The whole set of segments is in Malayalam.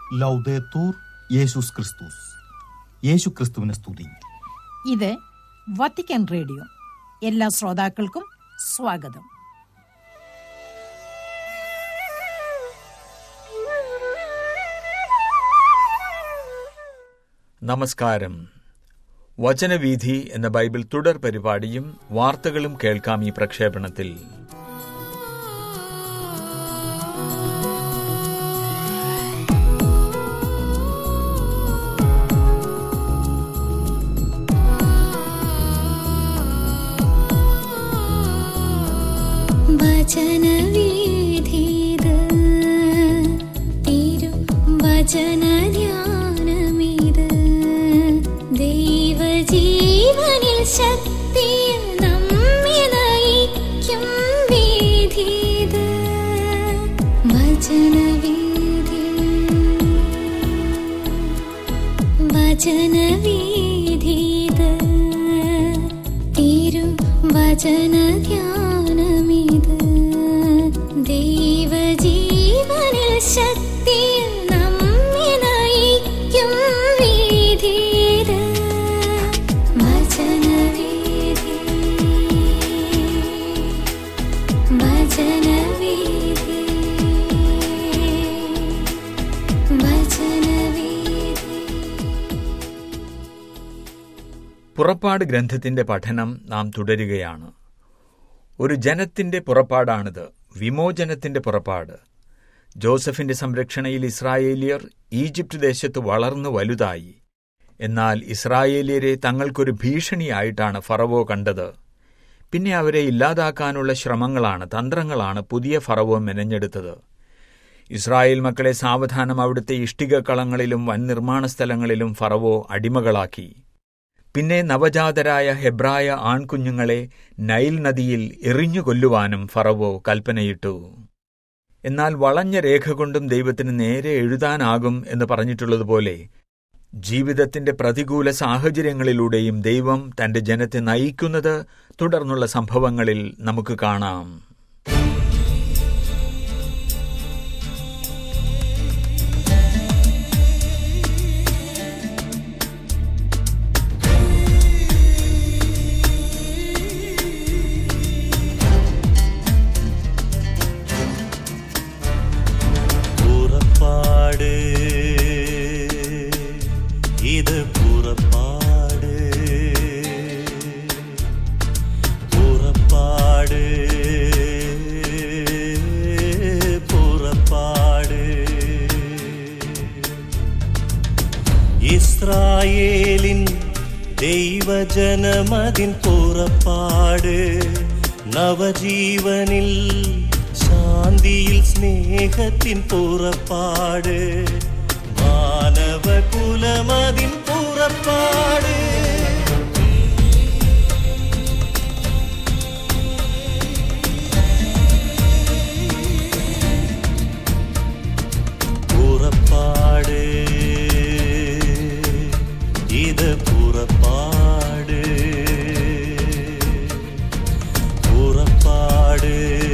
ലൗദേത്തൂർ യേശുസ് ക്രിസ്തുസ് യേശു ക്രിസ്തുവിനെ സ്തുതി ഇത് വത്തിക്കാൻ റേഡിയോ എല്ലാ ശ്രോതാക്കൾക്കും സ്വാഗതം നമസ്കാരം വചനവീഥി എന്ന ബൈബിൾ തുടർ പരിപാടിയും വാർത്തകളും കേൾക്കാം ഈ പ്രക്ഷേപണത്തിൽ വചനവീഥിത് തിരു വചനധ്യാനമിത് ദൈവജീവനിൽ ശക്തിയിൽ നമ്മെ നയിക്കും വീഥിത് വചനവീഥി വചനവീഥിത് തിരു വചനധ്യാനമിത് ദൈവജീവനിൽ ശക്തിയിൽ നമ്മെ നയിക്കും വീഥിത് വചനവീഥി വചനവീഥി വചനവീഥി പുറപ്പാട് ഗ്രന്ഥത്തിന്റെ പഠനം നാം തുടരുകയാണ് ഒരു ജനത്തിന്റെ പുറപ്പാടാണിത് വിമോചനത്തിന്റെ പുറപ്പാട് ജോസഫിന്റെ സംരക്ഷണയിൽ ഇസ്രായേലിയർ ഈജിപ്ത് ദേശത്ത് വളർന്നു വലുതായി എന്നാൽ ഇസ്രായേലിയരെ തങ്ങൾക്കൊരു ഭീഷണിയായിട്ടാണ് ഫറവോ കണ്ടത് പിന്നെ അവരെ ഇല്ലാതാക്കാനുള്ള ശ്രമങ്ങളാണ് തന്ത്രങ്ങളാണ് പുതിയ ഫറവോ മെനഞ്ഞെടുത്തത് ഇസ്രായേൽ മക്കളെ സാവധാനം അവിടുത്തെ ഇഷ്ടികക്കളങ്ങളിലും വൻ നിർമ്മാണ സ്ഥലങ്ങളിലും ഫറവോ അടിമകളാക്കി പിന്നെ നവജാതരായ ഹെബ്രായ ആൺകുഞ്ഞുങ്ങളെ നൈൽ നദിയിൽ എറിഞ്ഞു കൊല്ലുവാനും ഫറവോ കൽപ്പനയിട്ടു എന്നാൽ വളഞ്ഞ രേഖ കൊണ്ടും ദൈവത്തിന് നേരെ എഴുതാനാകും എന്ന് പറഞ്ഞിട്ടുള്ളതുപോലെ ജീവിതത്തിന്റെ പ്രതികൂല സാഹചര്യങ്ങളിലൂടെയും ദൈവം തന്റെ ജനത്തെ നയിക്കുന്നത് തുടർന്നുള്ള സംഭവങ്ങളിൽ നമുക്ക് കാണാം പുറപ്പാട് ഇത് പുറപ്പാട് പുറപ്പാട് പുറപ്പാട് ഇസ്രായേലിൻ ദൈവജനമതിൻ പുറപ്പാട് നവജീവനിൽ ശാന്തിയിൽ സ്നേഹത്തിൻ പുറപ്പാട് മാനവകുലമതിൻ പുറപ്പാട് പുറപ്പാട് ഇത് പുറപ്പാട് പുറപ്പാട്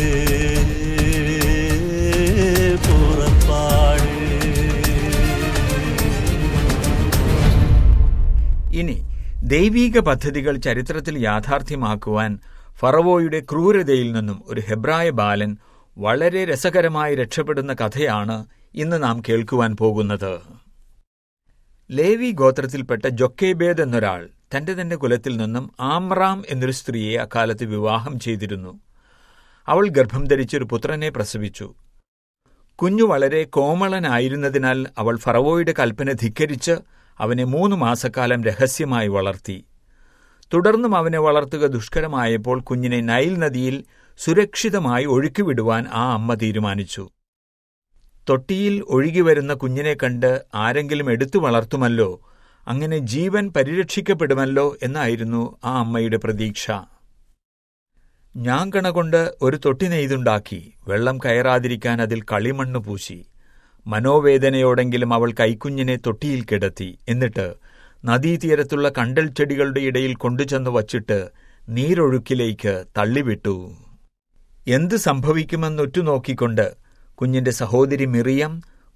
പുറപ്പാട് ഇനി ദൈവീക പദ്ധതികൾ ചരിത്രത്തിൽ യാഥാർത്ഥ്യമാക്കുവാൻ ഫറവോയുടെ ക്രൂരതയിൽ നിന്നും ഒരു ഹെബ്രായ ബാലൻ വളരെ രസകരമായി രക്ഷപ്പെടുന്ന കഥയാണ് ഇന്ന് നാം കേൾക്കുവാൻ പോകുന്നത് ലേവി ഗോത്രത്തിൽപ്പെട്ട ജൊക്കേബേദ് എന്നൊരാൾ തന്റെ തന്നെ കുലത്തിൽ നിന്നും ആമ്രാം എന്നൊരു സ്ത്രീയെ അക്കാലത്ത് വിവാഹം ചെയ്തിരുന്നു അവൾ ഗർഭം ധരിച്ചൊരു പുത്രനെ പ്രസവിച്ചു കുഞ്ഞു വളരെ കോമളനായിരുന്നതിനാൽ അവൾ ഫറവോയുടെ കൽപ്പന ധിക്കരിച്ച് അവനെ മൂന്ന് മാസക്കാലം രഹസ്യമായി വളർത്തി തുടർന്നും അവനെ വളർത്തുക ദുഷ്കരമായപ്പോൾ കുഞ്ഞിനെ നൈൽ നദിയിൽ സുരക്ഷിതമായി ഒഴുക്കിവിടുവാൻ ആ അമ്മ തീരുമാനിച്ചു തൊട്ടിയിൽ ഒഴുകിവരുന്ന കുഞ്ഞിനെ കണ്ട് ആരെങ്കിലും എടുത്തു വളർത്തുമല്ലോ അങ്ങനെ ജീവൻ പരിരക്ഷിക്കപ്പെടുമല്ലോ എന്നായിരുന്നു ആ അമ്മയുടെ പ്രതീക്ഷ ഞാങ്കണ കൊണ്ട് ഒരു തൊട്ടി നെയ്തുണ്ടാക്കി വെള്ളം കയറാതിരിക്കാൻ അതിൽ കളിമണ്ണ് പൂശി മനോവേദനയോടെങ്കിലും അവൾ കൈക്കുഞ്ഞിനെ തൊട്ടിയിൽ കിടത്തി എന്നിട്ട് നദീതീരത്തുള്ള കണ്ടൽ ചെടികളുടെ ഇടയിൽ കൊണ്ടുചെന്ന് വച്ചിട്ട് നീരൊഴുക്കിലേക്ക് തള്ളിവിട്ടു എന്ത് സംഭവിക്കുമെന്നൊറ്റുനോക്കിക്കൊണ്ട് കുഞ്ഞിന്റെ സഹോദരി മിറിയം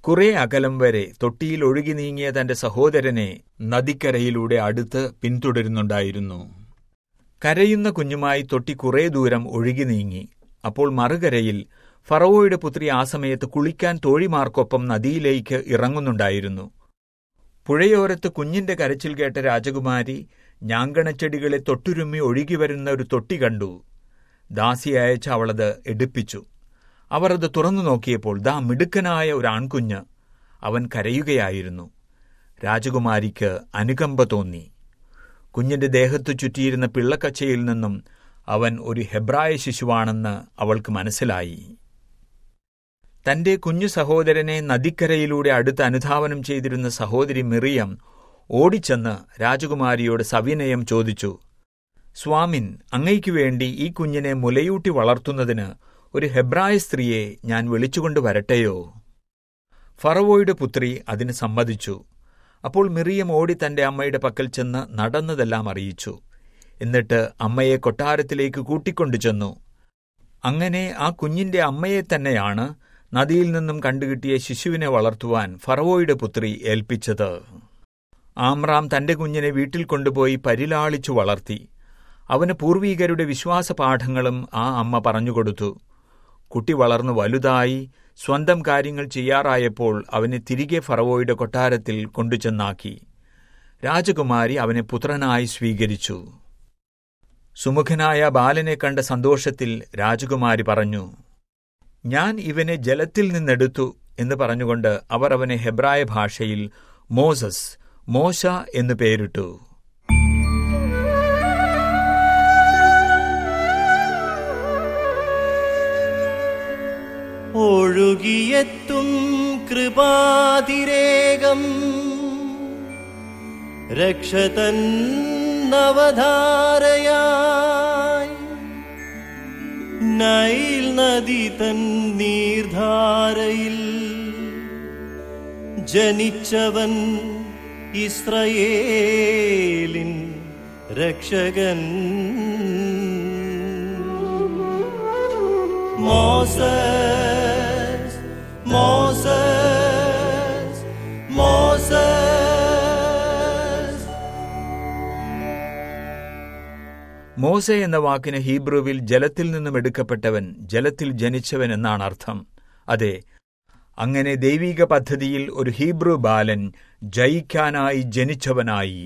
കുറെ അകലം വരെ തൊട്ടിയിൽ ഒഴുകി നീങ്ങിയ തന്റെ സഹോദരനെ നദിക്കരയിലൂടെ അടുത്ത് പിന്തുടരുന്നുണ്ടായിരുന്നു കരയുന്ന കുഞ്ഞുമായി തൊട്ടി കുറെ ദൂരം ഒഴുകി നീങ്ങി അപ്പോൾ മറുകരയിൽ ഫറവോയുടെ പുത്രി ആ സമയത്ത് കുളിക്കാൻ തോഴിമാർക്കൊപ്പം നദിയിലേക്ക് ഇറങ്ങുന്നുണ്ടായിരുന്നു പുഴയോരത്ത് കുഞ്ഞിന്റെ കരച്ചിൽ കേട്ട രാജകുമാരി ഞാങ്കണച്ചെടികളെ തൊട്ടുരുമ്മി ഒഴുകി വരുന്ന ഒരു തൊട്ടി കണ്ടു ദാസി അയച്ച് അവളത് എടുപ്പിച്ചു അവർ അത് തുറന്നു നോക്കിയപ്പോൾ ദാ മിടുക്കനായ ഒരു ആൺകുഞ്ഞ് അവൻ കരയുകയായിരുന്നു രാജകുമാരിക്ക് അനുകമ്പ തോന്നി കുഞ്ഞിന്റെ ദേഹത്തു ചുറ്റിയിരുന്ന പിള്ളക്കച്ചയിൽ നിന്നും അവൻ ഒരു ഹെബ്രായ ശിശുവാണെന്ന് അവൾക്ക് മനസ്സിലായി തന്റെ കുഞ്ഞു സഹോദരനെ നദിക്കരയിലൂടെ അടുത്ത് അനുധാവനം ചെയ്തിരുന്ന സഹോദരി മിറിയം ഓടിച്ചെന്ന് രാജകുമാരിയോട് സവിനയം ചോദിച്ചു സ്വാമിൻ അങ്ങയ്ക്കു വേണ്ടി ഈ കുഞ്ഞിനെ മുലയൂട്ടി വളർത്തുന്നതിന് ഒരു ഹെബ്രായ സ്ത്രീയെ ഞാൻ വിളിച്ചുകൊണ്ട് വരട്ടെയോ ഫറവോയുടെ പുത്രി അതിന് സമ്മതിച്ചു അപ്പോൾ മിറിയം ഓടി തന്റെ അമ്മയുടെ പക്കൽ ചെന്ന് നടന്നതെല്ലാം അറിയിച്ചു എന്നിട്ട് അമ്മയെ കൊട്ടാരത്തിലേക്ക് കൂട്ടിക്കൊണ്ടു ചെന്നു അങ്ങനെ ആ കുഞ്ഞിന്റെ അമ്മയെ തന്നെയാണ് നദിയിൽ നിന്നും കണ്ടുകിട്ടിയ ശിശുവിനെ വളർത്തുവാൻ ഫറവോയുടെ പുത്രി ഏൽപ്പിച്ചത് ആമ്രാം തന്റെ കുഞ്ഞിനെ വീട്ടിൽ കൊണ്ടുപോയി പരിലാളിച്ചു വളർത്തി അവന് പൂർവീകരുടെ വിശ്വാസ പാഠങ്ങളും ആ അമ്മ പറഞ്ഞുകൊടുത്തു കുട്ടി വളർന്നു വലുതായി സ്വന്തം കാര്യങ്ങൾ ചെയ്യാറായപ്പോൾ അവനെ തിരികെ ഫറവോയുടെ കൊട്ടാരത്തിൽ കൊണ്ടുചെന്നാക്കി രാജകുമാരി അവനെ പുത്രനായി സ്വീകരിച്ചു സുമുഖനായ ബാലനെ കണ്ട സന്തോഷത്തിൽ രാജകുമാരി പറഞ്ഞു ഞാൻ ഇവനെ ജലത്തിൽ നിന്നെടുത്തു എന്ന് പറഞ്ഞുകൊണ്ട് അവർ അവനെ ഹെബ്രായ ഭാഷയിൽ മോസസ് മോശ എന്ന് പേരിട്ടു ഒഴുകിയെത്തും കൃപാതിരേകം രക്ഷതൻ നവധാരയായി നൈൽ നദി തൻ നീർധാരയിൽ ജനിച്ചവൻ ഇസ്രയേലിൻ രക്ഷകൻ Moses, Moses, Moses. മോശ എന്ന വാക്കിന് ഹീബ്രുവിൽ ജലത്തിൽ നിന്നും എടുക്കപ്പെട്ടവൻ ജലത്തിൽ ജനിച്ചവൻ എന്നാണ് അർത്ഥം അതെ അങ്ങനെ ദൈവിക പദ്ധതിയിൽ ഒരു ഹീബ്രു ബാലൻ ജയിക്കാനായി ജനിച്ചവനായി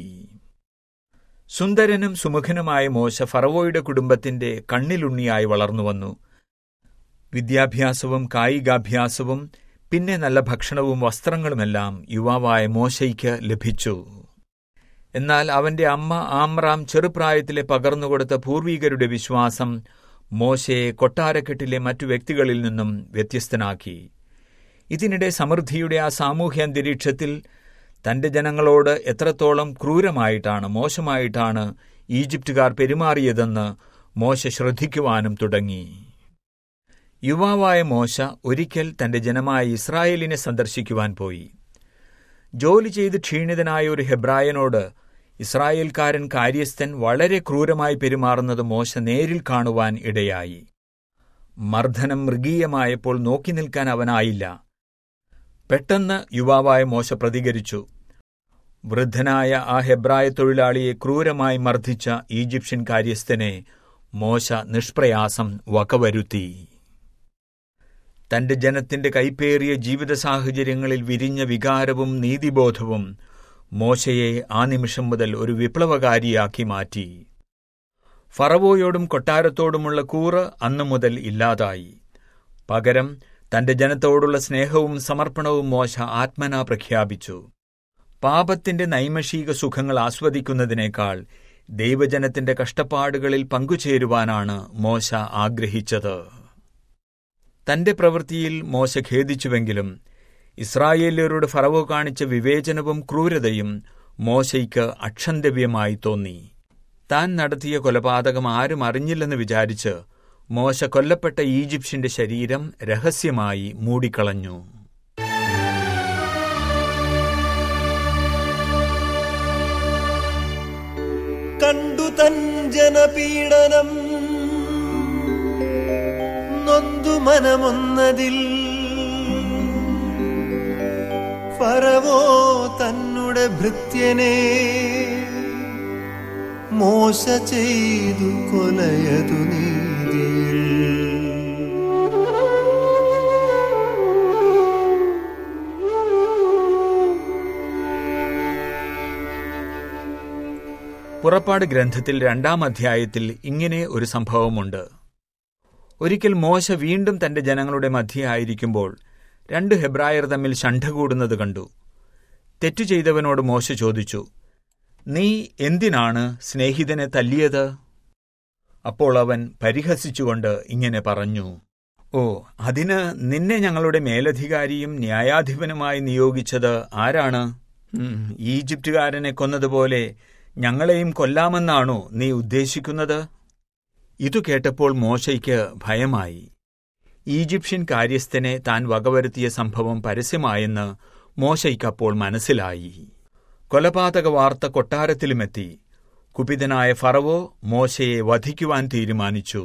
സുന്ദരനും സുമുഖനുമായ മോശ ഫറവോയുടെ കുടുംബത്തിന്റെ കണ്ണിലുണ്ണിയായി വളർന്നുവന്നു വിദ്യാഭ്യാസവും കായികാഭ്യാസവും പിന്നെ നല്ല ഭക്ഷണവും വസ്ത്രങ്ങളുമെല്ലാം യുവാവായ മോശയ്ക്ക് ലഭിച്ചു എന്നാൽ അവന്റെ അമ്മ ആമ്രാം ചെറുപ്രായത്തിലെ പകർന്നുകൊടുത്ത പൂർവീകരുടെ വിശ്വാസം മോശയെ കൊട്ടാരക്കെട്ടിലെ മറ്റു വ്യക്തികളിൽ നിന്നും വ്യത്യസ്തനാക്കി ഇതിനിടെ സമൃദ്ധിയുടെ ആ സാമൂഹ്യ അന്തരീക്ഷത്തിൽ തന്റെ ജനങ്ങളോട് എത്രത്തോളം ക്രൂരമായിട്ടാണ് മോശമായിട്ടാണ് ഈജിപ്തുകാർ പെരുമാറിയതെന്ന് മോശ ശ്രദ്ധിക്കുവാനും തുടങ്ങി യുവാവായ മോശ ഒരിക്കൽ തന്റെ ജനമായ ഇസ്രായേലിനെ സന്ദർശിക്കുവാൻ പോയി ജോലി ചെയ്ത് ക്ഷീണിതനായ ഒരു ഹെബ്രായനോട് ഇസ്രായേൽക്കാരൻ കാര്യസ്ഥൻ വളരെ ക്രൂരമായി പെരുമാറുന്നത് മോശ നേരിൽ കാണുവാൻ ഇടയായി മർദ്ദനം മൃഗീയമായപ്പോൾ നോക്കി നിൽക്കാൻ അവനായില്ല പെട്ടെന്ന് യുവാവായ മോശ പ്രതികരിച്ചു വൃദ്ധനായ ആ ഹെബ്രായ തൊഴിലാളിയെ ക്രൂരമായി മർദ്ദിച്ച ഈജിപ്ഷ്യൻ കാര്യസ്ഥനെ മോശ നിഷ്പ്രയാസം വകവരുത്തി തന്റെ ജനത്തിന്റെ കൈപ്പേറിയ ജീവിത സാഹചര്യങ്ങളിൽ വിരിഞ്ഞ വികാരവും നീതിബോധവും മോശയെ ആ നിമിഷം മുതൽ ഒരു വിപ്ലവകാരിയാക്കി മാറ്റി ഫറവോയോടും കൊട്ടാരത്തോടുമുള്ള കൂറ് അന്നു മുതൽ ഇല്ലാതായി പകരം തന്റെ ജനത്തോടുള്ള സ്നേഹവും സമർപ്പണവും മോശ ആത്മന പ്രഖ്യാപിച്ചു പാപത്തിന്റെ നൈമഷിക സുഖങ്ങൾ ആസ്വദിക്കുന്നതിനേക്കാൾ ദൈവജനത്തിന്റെ കഷ്ടപ്പാടുകളിൽ പങ്കുചേരുവാനാണ് മോശ ആഗ്രഹിച്ചത് തന്റെ പ്രവൃത്തിയിൽ മോശ ഖേദിച്ചുവെങ്കിലും ഇസ്രായേല്യരോട് ഫറവോ കാണിച്ച വിവേചനവും ക്രൂരതയും മോശയ്ക്ക് അക്ഷന്തവ്യമായി തോന്നി താൻ നടത്തിയ കൊലപാതകം ആരും അറിഞ്ഞില്ലെന്ന് വിചാരിച്ച് മോശ കൊല്ലപ്പെട്ട ഈജിപ്ഷ്യന്റെ ശരീരം രഹസ്യമായി മൂടിക്കളഞ്ഞു കണ്ടു തൻ ജനപീഡനം നൊന്തു മനമൊന്നതിൽ ഫറവോ തന്നുടെ ഭൃത്യനെ മോശ ചെയ്തു കൊലയതു നീതിയിൽ പുറപ്പാട് ഗ്രന്ഥത്തിൽ രണ്ടാം അധ്യായത്തിൽ ഇങ്ങനെ ഒരു സംഭവമുണ്ട് ഒരിക്കൽ മോശ വീണ്ടും തന്റെ ജനങ്ങളുടെ മധ്യേ ആയിരിക്കുമ്പോൾ രണ്ട് ഹെബ്രായർ തമ്മിൽ ശണ്ഠ കൂടുന്നത് കണ്ടു തെറ്റു ചെയ്തവനോട് മോശ ചോദിച്ചു നീ എന്തിനാണ് സ്നേഹിതനെ തല്ലിയത് അപ്പോൾ അവൻ പരിഹസിച്ചുകൊണ്ട് ഇങ്ങനെ പറഞ്ഞു ഓ അതിന് നിന്നെ ഞങ്ങളുടെ മേലധികാരിയും ന്യായാധിപനുമായി നിയോഗിച്ചത് ആരാണ് ഉം, ഈജിപ്തുകാരനെ കൊന്നതുപോലെ ഞങ്ങളെയും കൊല്ലാമെന്നാണോ നീ ഉദ്ദേശിക്കുന്നത് ഇതു കേട്ടപ്പോൾ മോശയ്ക്ക് ഭയമായി ഈജിപ്ഷ്യൻ കാര്യസ്ഥനെ താൻ വകവരുത്തിയ സംഭവം പരസ്യമായെന്ന് മോശയ്ക്കപ്പോൾ മനസ്സിലായി കൊലപാതക വാർത്ത കൊട്ടാരത്തിലുമെത്തി കുപിതനായ ഫറവോ മോശയെ വധിക്കുവാൻ തീരുമാനിച്ചു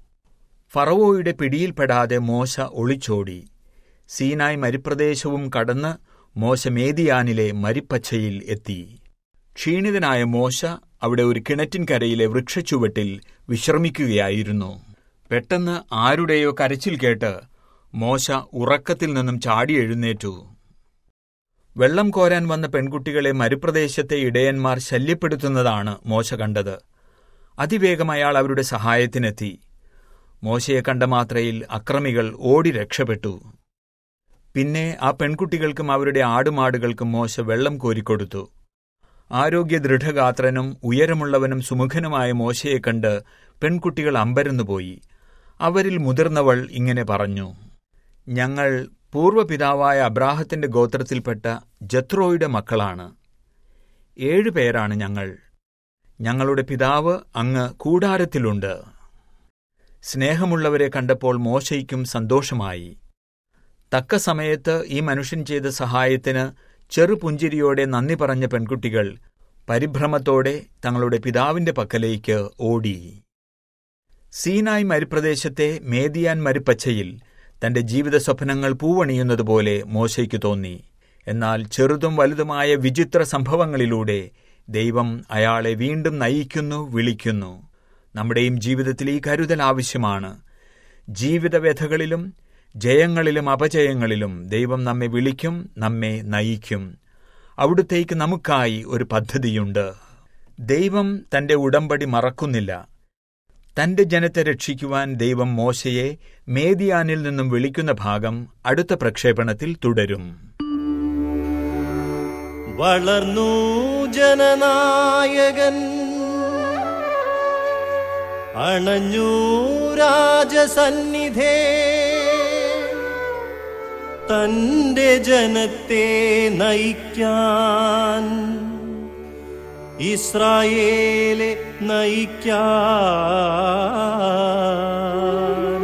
ഫറവോയുടെ പിടിയിൽപ്പെടാതെ മോശ ഒളിച്ചോടി സീനായ് മരുപ്രദേശവും കടന്ന് മോശ മേദിയാനിലെ മരിപ്പച്ചയിൽ എത്തി ക്ഷീണിതനായ മോശ അവിടെ ഒരു കിണറ്റിൻകരയിലെ വൃക്ഷച്ചുവട്ടിൽ വിശ്രമിക്കുകയായിരുന്നു പെട്ടെന്ന് ആരുടെയോ കരച്ചിൽ കേട്ട് മോശ ഉറക്കത്തിൽ നിന്നും ചാടി എഴുന്നേറ്റു വെള്ളം കോരാൻ വന്ന പെൺകുട്ടികളെ മരുപ്രദേശത്തെ ഇടയന്മാർ ശല്യപ്പെടുത്തുന്നതാണ് മോശ കണ്ടത് അതിവേഗം അയാൾ അവരുടെ സഹായത്തിനെത്തി മോശയെ കണ്ട മാത്രയിൽ അക്രമികൾ ഓടി രക്ഷപ്പെട്ടു പിന്നെ ആ പെൺകുട്ടികൾക്കും അവരുടെ ആടുമാടുകൾക്കും മോശ വെള്ളം കോരിക്കൊടുത്തു ആരോഗ്യ ദൃഢഗാത്രനും ഉയരമുള്ളവനും സുമുഖനുമായ മോശയെ കണ്ട് പെൺകുട്ടികൾ അമ്പരന്നുപോയി അവരിൽ മുതിർന്നവൾ ഇങ്ങനെ പറഞ്ഞു ഞങ്ങൾ പൂർവ്വപിതാവായ അബ്രാഹത്തിന്റെ ഗോത്രത്തിൽപ്പെട്ട ജത്രോയുടെ മക്കളാണ് ഏഴുപേരാണ് ഞങ്ങൾ ഞങ്ങളുടെ പിതാവ് അങ്ങ് കൂടാരത്തിലുണ്ട് സ്നേഹമുള്ളവരെ കണ്ടപ്പോൾ മോശയ്ക്കും സന്തോഷമായി തക്ക സമയത്ത് ഈ മനുഷ്യൻ ചെയ്ത സഹായത്തിന് ചെറുപുഞ്ചിരിയോടെ നന്ദി പറഞ്ഞ പെൺകുട്ടികൾ പരിഭ്രമത്തോടെ തങ്ങളുടെ പിതാവിന്റെ പക്കലേക്ക് ഓടി സീനായ് മരുപ്രദേശത്തെ മേദിയാൻ മരുപ്പച്ചയിൽ തന്റെ ജീവിത സ്വപ്നങ്ങൾ പൂവണിയുന്നതുപോലെ മോശയ്ക്ക് തോന്നി എന്നാൽ ചെറുതും വലുതുമായ വിചിത്ര സംഭവങ്ങളിലൂടെ ദൈവം അയാളെ വീണ്ടും നയിക്കുന്നു വിളിക്കുന്നു നമ്മുടെയും ജീവിതത്തിൽ ഈ കരുതൽ ആവശ്യമാണ് ജീവിതവ്യഥകളിലും ജയങ്ങളിലും അപജയങ്ങളിലും ദൈവം നമ്മെ വിളിക്കും നമ്മെ നയിക്കും അവിടുത്തേക്ക് നമുക്കായി ഒരു പദ്ധതിയുണ്ട് ദൈവം തന്റെ ഉടമ്പടി മറക്കുന്നില്ല തന്റെ ജനത്തെ രക്ഷിക്കുവാൻ ദൈവം മോശയെ മേദിയാനിൽ നിന്നും വിളിക്കുന്ന ഭാഗം അടുത്ത പ്രക്ഷേപണത്തിൽ തുടരും വളർന്നു ജനനായകൻ അണഞ്ഞു രാജസന്നിധേ തന്റെ ജനത്തെ നയിക്കാൻ ഇസ്രായേലെ നയിക്കാൻ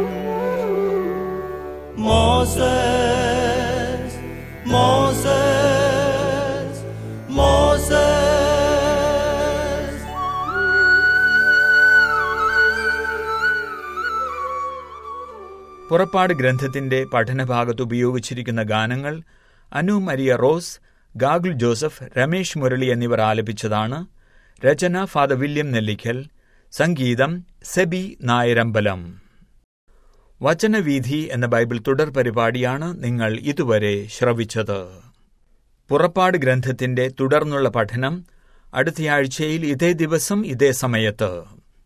മോസസ് മോസസ് മോസസ് പുറപ്പാട് ഗ്രന്ഥത്തിന്റെ പഠനഭാഗത്ത് ഉപയോഗിച്ചിരിക്കുന്ന ഗാനങ്ങൾ അനു മരിയ റോസ് ഗാഗുൽ ജോസഫ് രമേശ് മുരളി എന്നിവർ ആലപിച്ചതാണ് രചന ഫാദർ വില്യം നെല്ലിക്കൽ സംഗീതം സെബി നായരമ്പലം വചനവീഥി എന്ന ബൈബിൾ തുടർ പരിപാടിയാണ് നിങ്ങൾ ഇതുവരെ ശ്രവിച്ചത് പുറപ്പാട് ഗ്രന്ഥത്തിന്റെ തുടർന്നുള്ള പഠനം അടുത്തയാഴ്ചയിൽ ഇതേ ദിവസം ഇതേ സമയത്ത്